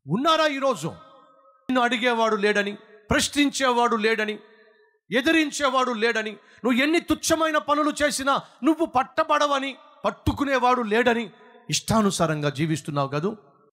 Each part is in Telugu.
ఉన్నారా ఈరోజు నిన్ను అడిగేవాడు లేడని ప్రశ్నించేవాడు లేడని ఎదిరించేవాడు లేడని నువ్వు ఎన్ని తుచ్చమైన పనులు చేసినా నువ్వు పట్టబడవని పట్టుకునేవాడు లేడని ఇష్టానుసారంగా జీవిస్తున్నావు కదూ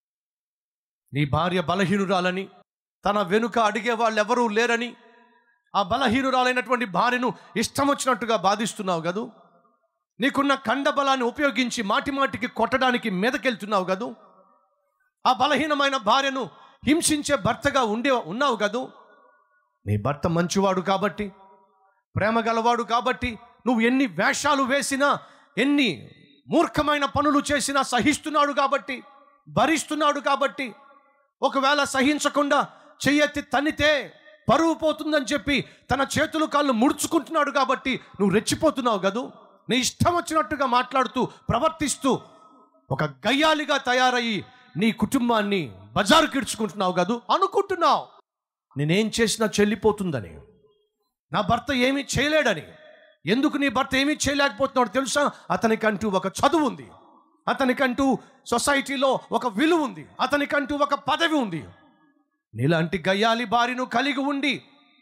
నీ భార్య బలహీనురాలని తన వెనుక అడిగే వాళ్ళు ఎవరూ లేరని ఆ బలహీనురాలైనటువంటి భార్యను ఇష్టం వచ్చినట్టుగా బాధిస్తున్నావు కదూ నీకున్న కండబలాన్ని ఉపయోగించి మాటి మాటికి కొట్టడానికి మీదకెళ్తున్నావు కదూ ఆ బలహీనమైన భార్యను హింసించే భర్తగా ఉండే ఉన్నావు కదూ నీ భర్త మంచివాడు కాబట్టి ప్రేమ గలవాడు కాబట్టి నువ్వు ఎన్ని వేషాలు వేసినా ఎన్ని మూర్ఖమైన పనులు చేసినా సహిస్తున్నాడు కాబట్టి భరిస్తున్నాడు కాబట్టి ఒకవేళ సహించకుండా చెయ్యెత్తి తన్నితే పరువు పోతుందని చెప్పి తన చేతులు కాళ్ళు ముడుచుకుంటున్నాడు కాబట్టి నువ్వు రెచ్చిపోతున్నావు కదూ నీ ఇష్టం వచ్చినట్టుగా మాట్లాడుతూ ప్రవర్తిస్తూ ఒక గయ్యాలిగా తయారయ్యి నీ కుటుంబాన్ని బజారు కిడ్చుకుంటున్నావు కదూ అనుకుంటున్నావు నేనేం చేసినా చెల్లిపోతుందని నా భర్త ఏమీ చేయలేడని ఎందుకు నీ భర్త ఏమీ చేయలేకపోతున్నాడు తెలుసా అతనికంటూ ఒక చదువు ఉంది అతనికంటూ సొసైటీలో ఒక విలువ ఉంది అతనికంటూ ఒక పదవి ఉంది నీలాంటి గయ్యాలి బారిను కలిగి ఉండి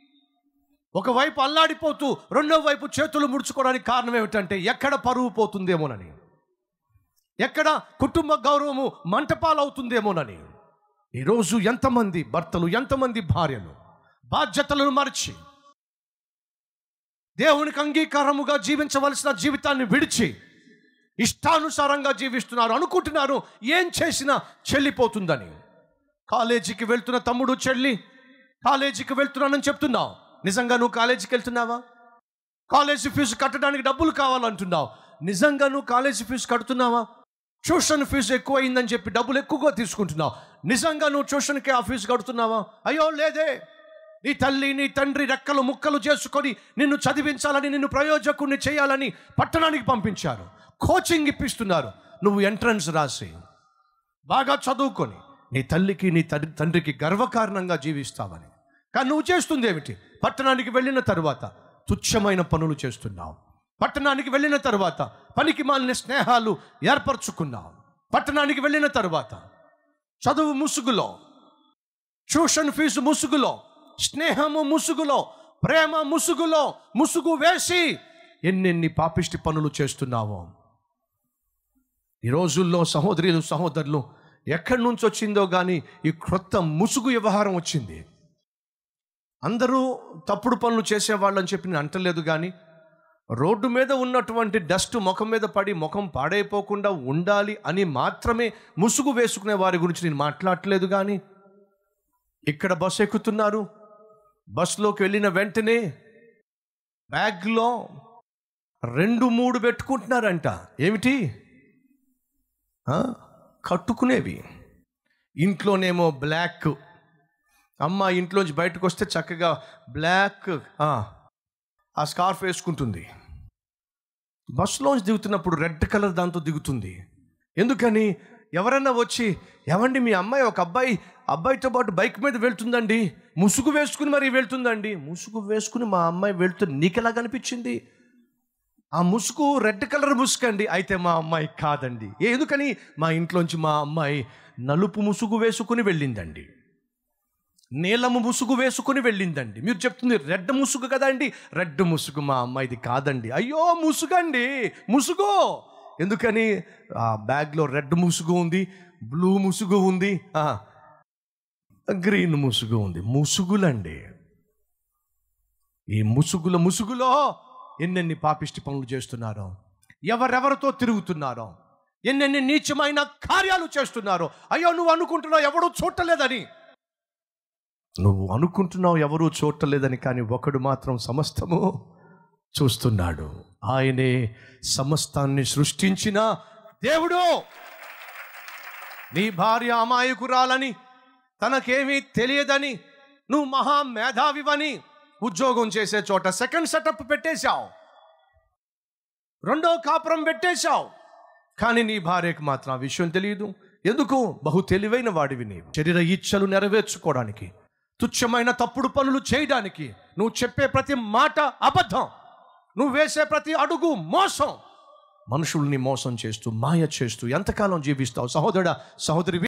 ఒకవైపు అల్లాడిపోతూ రెండో వైపు చేతులు ముడుచుకోవడానికి కారణం ఏమిటంటే ఎక్కడ పరువు పోతుందేమోనని ఎక్కడ కుటుంబ గౌరవము మంటపాలవుతుందేమోనని ఈరోజు ఎంతమంది భర్తలు ఎంతమంది భార్యలు బాధ్యతలను మరిచి దేవునికి అంగీకారముగా జీవించవలసిన జీవితాన్ని విడిచి ఇష్టానుసారంగా జీవిస్తున్నారు అనుకుంటున్నారు ఏం చేసినా చెల్లిపోతుందని కాలేజీకి వెళ్తున్న తమ్ముడు చెల్లి కాలేజీకి వెళ్తున్నానని చెప్తున్నావు నిజంగా నువ్వు కాలేజీకి వెళ్తున్నావా కాలేజీ ఫీజు కట్టడానికి డబ్బులు కావాలంటున్నావు నిజంగా నువ్వు కాలేజీ ఫీజు కడుతున్నావా ట్యూషన్ ఫీజు ఎక్కువ అయిందని చెప్పి డబ్బులు ఎక్కువగా తీసుకుంటున్నావు నిజంగా నువ్వు ట్యూషన్కి ఆ ఫీజు కడుతున్నావా అయ్యో లేదే నీ తల్లి నీ తండ్రి రెక్కలు ముక్కలు చేసుకొని నిన్ను చదివించాలని నిన్ను ప్రయోజకుడిని చేయాలని పట్టణానికి పంపించారు కోచింగ్ ఇప్పిస్తున్నారు నువ్వు ఎంట్రన్స్ రాసి బాగా చదువుకొని నీ తల్లికి నీ తండ్రి తండ్రికి గర్వకారణంగా జీవిస్తావని కానీ నువ్వు చేస్తుంది ఏమిటి పట్టణానికి వెళ్ళిన తరువాత తుచ్చమైన పనులు చేస్తున్నావు పట్టణానికి వెళ్ళిన తరువాత పనికి మాలిన స్నేహాలు ఏర్పరచుకున్నావు పట్టణానికి వెళ్ళిన తరువాత చదువు ముసుగులో ట్యూషన్ ఫీజు ముసుగులో స్నేహము ముసుగులో ప్రేమ ముసుగులో ముసుగు వేసి ఎన్నెన్ని పాపిష్టి పనులు చేస్తున్నావో ఈ రోజుల్లో సహోదరులు సహోదరులు ఎక్కడి నుంచి వచ్చిందో కానీ ఈ క్రొత్త ముసుగు వ్యవహారం వచ్చింది అందరూ తప్పుడు పనులు చేసేవాళ్ళని చెప్పి నేను అంటలేదు కానీ రోడ్డు మీద ఉన్నటువంటి డస్ట్ ముఖం మీద పడి ముఖం పాడైపోకుండా ఉండాలి అని మాత్రమే ముసుగు వేసుకునే వారి గురించి నేను మాట్లాడట్లేదు కానీ ఇక్కడ బస్సు ఎక్కుతున్నారు బస్సులోకి వెళ్ళిన వెంటనే బ్యాగ్లో రెండు మూడు పెట్టుకుంటున్నారంట ఏమిటి ఆ? కట్టుకునేవి ఇంట్లోనేమో బ్లాక్ అమ్మ ఇంట్లోంచి బయటకు వస్తే చక్కగా బ్లాక్ ఆ, ఆ స్కార్ఫ్ వేసుకుంటుంది బస్సులోంచి దిగుతున్నప్పుడు రెడ్ కలర్ దాంతో దిగుతుంది ఎందుకని ఎవరన్నా వచ్చి ఎవండి మీ అమ్మాయి ఒక అబ్బాయి అబ్బాయితో పాటు బైక్ మీద వెళ్తుందండి ముసుగు వేసుకుని మరి వెళ్తుందండి ముసుగు వేసుకుని మా అమ్మాయి వెళ్తుంది నీకెలా కనిపించింది ఆ ముసుగు రెడ్ కలర్ ముసుగు అండి అయితే మా అమ్మాయి కాదండి ఏ ఎందుకని మా ఇంట్లోంచి మా అమ్మాయి నలుపు ముసుగు వేసుకుని వెళ్ళిందండి నీలము ముసుగు వేసుకుని వెళ్ళిందండి మీరు చెప్తుంది రెడ్ ముసుగు కదండి రెడ్ ముసుగు మా అమ్మాయిది కాదండి అయ్యో ముసుగండి ముసుగు ఎందుకని ఆ బ్యాగ్లో రెడ్ ముసుగు ఉంది బ్లూ ముసుగు ఉంది ఆ, గ్రీన్ ముసుగు ఉంది ముసుగులండి ఈ ముసుగుల ముసుగులో ఎన్నెన్ని పాపిష్టి పనులు చేస్తున్నారో ఎవరెవరితో తిరుగుతున్నారో ఎన్నెన్ని నీచమైన కార్యాలు చేస్తున్నారో అయ్యో నువ్వు అనుకుంటున్నావు ఎవడూ చూడలేదని నువ్వు అనుకుంటున్నావు ఎవరూ చూడలేదని కానీ ఒకడు మాత్రం సమస్తము చూస్తున్నాడు ఆయనే సమస్తాన్ని సృష్టించిన దేవుడు నీ భార్య అమాయకురాలని తనకేమీ తెలియదని నువ్వు మహా మేధావివని ఉద్యోగం చేసే చోట సెకండ్ సెటప్ పెట్టేశావు రెండో కాపురం పెట్టేశావు కానీ నీ భార్యకు మాత్రం ఆ విషయం తెలియదు ఎందుకు బహు తెలివైన వాడివి నీవు శరీర ఇచ్చలు నెరవేర్చుకోవడానికి తుచ్చమైన తప్పుడు పనులు చేయడానికి నువ్వు చెప్పే ప్రతి మాట అబద్ధం నువ్వు వేసే ప్రతి అడుగు మోసం మనుషుల్ని మోసం చేస్తూ మాయ చేస్తూ ఎంతకాలం జీవిస్తావు సహోదరుడా సహోదరి